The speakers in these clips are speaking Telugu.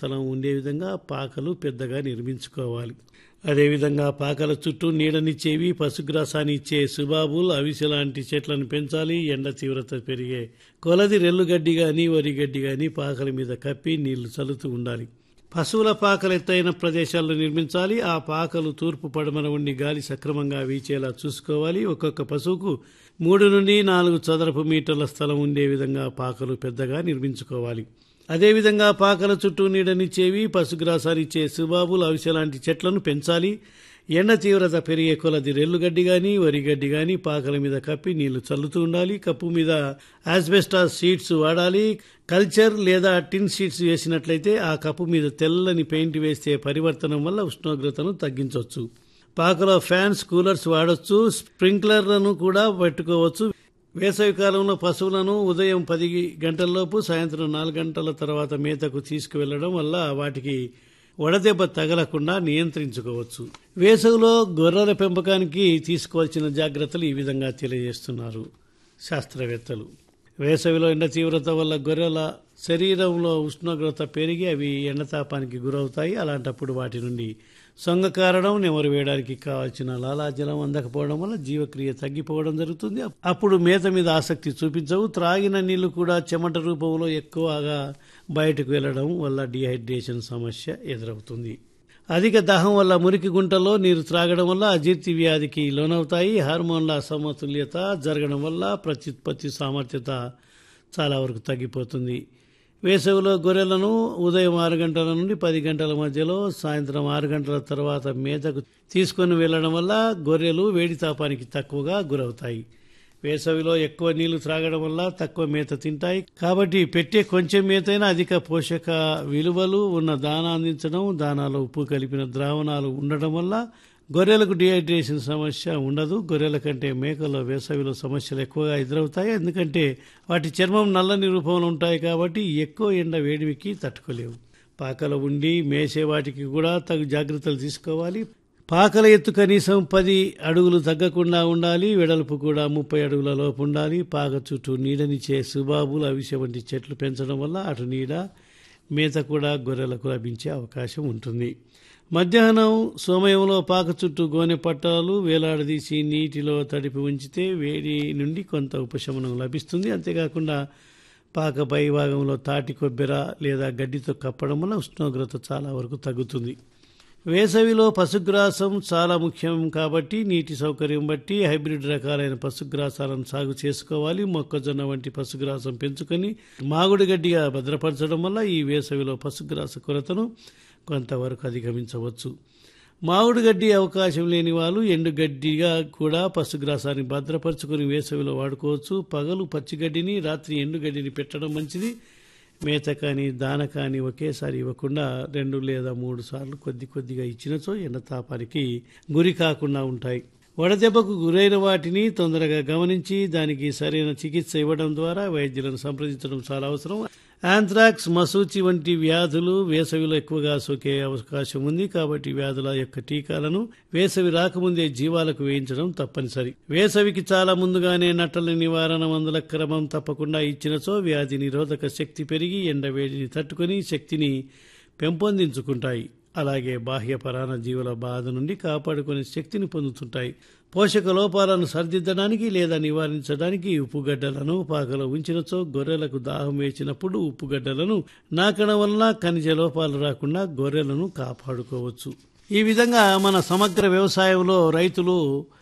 స్థలం ఉండే విధంగా పాకలు పెద్దగా నిర్మించుకోవాలి అదేవిధంగా పాకల చుట్టూ నీడనిచ్చేవి పశుగ్రాసాన్ని ఇచ్చే సుబాబుల్ అవిసె లాంటి చెట్లను పెంచాలి ఎండ తీవ్రత పెరిగే కొలది రెల్లుగడ్డి గాని వరి గడ్డి గాని పాకల మీద కప్పి నీళ్లు చల్లుతూ ఉండాలి పశువుల పాకలు ఎత్తైన ప్రదేశాల్లో నిర్మించాలి ఆ పాకలు తూర్పు పడమర ఉండి గాలి సక్రమంగా వీచేలా చూసుకోవాలి ఒక్కొక్క పశువుకు మూడు నుండి నాలుగు చదరపు మీటర్ల స్థలం ఉండే విధంగా పాకలు పెద్దగా నిర్మించుకోవాలి అదేవిధంగా పాకల చుట్టూ నీడనిచ్చేవి పశుగ్రాసానిచ్చే సుబాబులు అవిసె లాంటి చెట్లను పెంచాలి ఎండ తీవ్రత పెరిగే కొలది రెల్లుగడ్డి గాని వరి గడ్డి గాని పాకల మీద కప్పి నీళ్లు చల్లుతూ ఉండాలి కప్పు మీద ఆస్బెస్టాస్ షీట్స్ వాడాలి కల్చర్ లేదా టిన్ షీట్స్ వేసినట్లయితే ఆ కప్పు మీద తెల్లని పెయింట్ వేస్తే పరివర్తనం వల్ల ఉష్ణోగ్రతను తగ్గించవచ్చు పాకలో ఫ్యాన్స్ కూలర్స్ వాడొచ్చు స్ప్రింక్లర్లను కూడా పెట్టుకోవచ్చు వేసవి కాలంలో పశువులను ఉదయం పది గంటలలోపు సాయంత్రం నాలుగు గంటల తర్వాత మేతకు తీసుకువెళ్లడం వల్ల వాటికి వడదెబ్బ తగలకుండా నియంత్రించుకోవచ్చు వేసవిలో గొర్రెల పెంపకానికి తీసుకోవాల్సిన జాగ్రత్తలు ఈ విధంగా తెలియజేస్తున్నారు శాస్త్రవేత్తలు వేసవిలో ఎండ తీవ్రత వల్ల గొర్రెల శరీరంలో ఉష్ణోగ్రత పెరిగి అవి ఎండతాపానికి గురవుతాయి అలాంటప్పుడు వాటి నుండి సొంగ కారణం నెమరు వేయడానికి కావాల్సిన లాలాజలం అందకపోవడం వల్ల జీవక్రియ తగ్గిపోవడం జరుగుతుంది అప్పుడు మేత మీద ఆసక్తి చూపించవు త్రాగిన నీళ్లు కూడా చెమట రూపంలో ఎక్కువగా బయటకు వెళ్లడం వల్ల డిహైడ్రేషన్ సమస్య ఎదురవుతుంది అధిక దాహం వల్ల మురికి గుంటలో నీరు త్రాగడం వల్ల అజీర్తి వ్యాధికి లోనవుతాయి హార్మోన్ల అసమతుల్యత జరగడం వల్ల ప్రత్యుత్పత్తి సామర్థ్యత చాలా వరకు తగ్గిపోతుంది వేసవిలో గొర్రెలను ఉదయం ఆరు గంటల నుండి పది గంటల మధ్యలో సాయంత్రం ఆరు గంటల తర్వాత మేతకు తీసుకొని వెళ్లడం వల్ల గొర్రెలు వేడి తాపానికి తక్కువగా గురవుతాయి వేసవిలో ఎక్కువ నీళ్లు త్రాగడం వల్ల తక్కువ మేత తింటాయి కాబట్టి పెట్టే కొంచెం మేతైనా అధిక పోషక విలువలు ఉన్న దానా అందించడం దానాలో ఉప్పు కలిపిన ద్రావణాలు ఉండడం వల్ల గొర్రెలకు డిహైడ్రేషన్ సమస్య ఉండదు గొర్రెల కంటే మేకల్లో వేసవిలో సమస్యలు ఎక్కువగా ఎదురవుతాయి ఎందుకంటే వాటి చర్మం నల్లని రూపంలో ఉంటాయి కాబట్టి ఎక్కువ ఎండ వేడిమికి తట్టుకోలేవు పాకలో ఉండి మేసే వాటికి కూడా తగు జాగ్రత్తలు తీసుకోవాలి పాకల ఎత్తు కనీసం పది అడుగులు తగ్గకుండా ఉండాలి వెడల్పు కూడా ముప్పై అడుగుల లోపు ఉండాలి పాక చుట్టూ నీడనిచ్చే సుబాబులు అవిసె వంటి చెట్లు పెంచడం వల్ల అటు నీడ మేత కూడా గొర్రెలకు లభించే అవకాశం ఉంటుంది మధ్యాహ్నం సమయంలో పాక చుట్టూ గోనె పట్టాలు వేలాడదీసి నీటిలో తడిపి ఉంచితే వేడి నుండి కొంత ఉపశమనం లభిస్తుంది అంతేకాకుండా పాక పై భాగంలో తాటి కొబ్బెర లేదా గడ్డితో కప్పడం వల్ల ఉష్ణోగ్రత చాలా వరకు తగ్గుతుంది వేసవిలో పశుగ్రాసం చాలా ముఖ్యం కాబట్టి నీటి సౌకర్యం బట్టి హైబ్రిడ్ రకాలైన పశుగ్రాసాలను సాగు చేసుకోవాలి మొక్కజొన్న వంటి పశుగ్రాసం పెంచుకొని మాగుడు గడ్డిగా భద్రపరచడం వల్ల ఈ వేసవిలో పశుగ్రాస కొరతను కొంతవరకు అధిగమించవచ్చు మామిడి గడ్డి అవకాశం లేని వాళ్ళు ఎండుగడ్డిగా కూడా పశుగ్రాసాన్ని భద్రపరుచుకుని వేసవిలో వాడుకోవచ్చు పగలు పచ్చిగడ్డిని రాత్రి ఎండుగడ్డిని పెట్టడం మంచిది మేత కానీ దాన కానీ ఒకేసారి ఇవ్వకుండా రెండు లేదా మూడు సార్లు కొద్ది కొద్దిగా ఇచ్చినచో ఎండతాపానికి గురి కాకుండా ఉంటాయి వడదెబ్బకు గురైన వాటిని తొందరగా గమనించి దానికి సరైన చికిత్స ఇవ్వడం ద్వారా వైద్యులను సంప్రదించడం చాలా అవసరం యాంథ్రాక్స్ మసూచి వంటి వ్యాధులు వేసవిలో ఎక్కువగా సోకే అవకాశం ఉంది కాబట్టి వ్యాధుల యొక్క టీకాలను వేసవి రాకముందే జీవాలకు వేయించడం తప్పనిసరి వేసవికి చాలా ముందుగానే నట్టల నివారణ మందుల క్రమం తప్పకుండా ఇచ్చినచో వ్యాధి నిరోధక శక్తి పెరిగి ఎండవేడిని తట్టుకొని శక్తిని పెంపొందించుకుంటాయి అలాగే బాహ్య పరాణ జీవుల బాధ నుండి కాపాడుకునే శక్తిని పొందుతుంటాయి పోషక లోపాలను సరిదిద్దడానికి లేదా నివారించడానికి ఉప్పుగడ్డలను పాకలో ఉంచినచో గొర్రెలకు దాహం వేసినప్పుడు ఉప్పుగడ్డలను నాకడం వలన ఖనిజ లోపాలు రాకుండా గొర్రెలను కాపాడుకోవచ్చు ఈ విధంగా మన సమగ్ర వ్యవసాయంలో రైతులు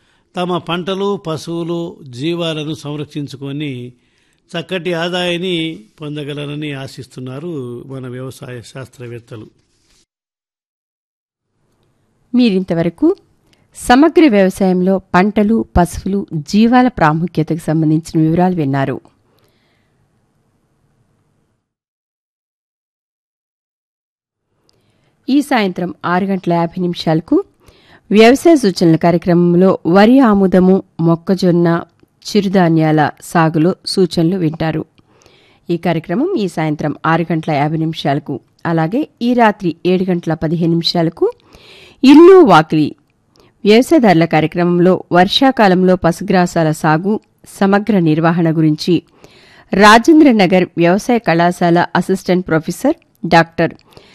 తమ పంటలు పశువులు జీవాలను సంరక్షించుకొని చక్కటి ఆదాయాన్ని పొందగలరని ఆశిస్తున్నారు మన వ్యవసాయ శాస్త్రవేత్తలు మీరింతవరకు సమగ్ర వ్యవసాయంలో పంటలు పశువులు జీవాల ప్రాముఖ్యతకు సంబంధించిన వివరాలు విన్నారు ఈ సాయంత్రం ఆరు గంటల యాభై నిమిషాలకు వ్యవసాయ సూచనల కార్యక్రమంలో వరి ఆముదము మొక్కజొన్న చిరుధాన్యాల సాగులో సూచనలు వింటారు ఈ కార్యక్రమం ఈ సాయంత్రం ఆరు గంటల యాభై నిమిషాలకు అలాగే ఈ రాత్రి ఏడు గంటల పదిహేను నిమిషాలకు ఇల్లు వాకిలి వ్యవసాయదారుల కార్యక్రమంలో వర్షాకాలంలో పశుగ్రాసాల సాగు సమగ్ర నిర్వహణ గురించి రాజేంద్రనగర్ వ్యవసాయ కళాశాల అసిస్టెంట్ ప్రొఫెసర్ డాక్టర్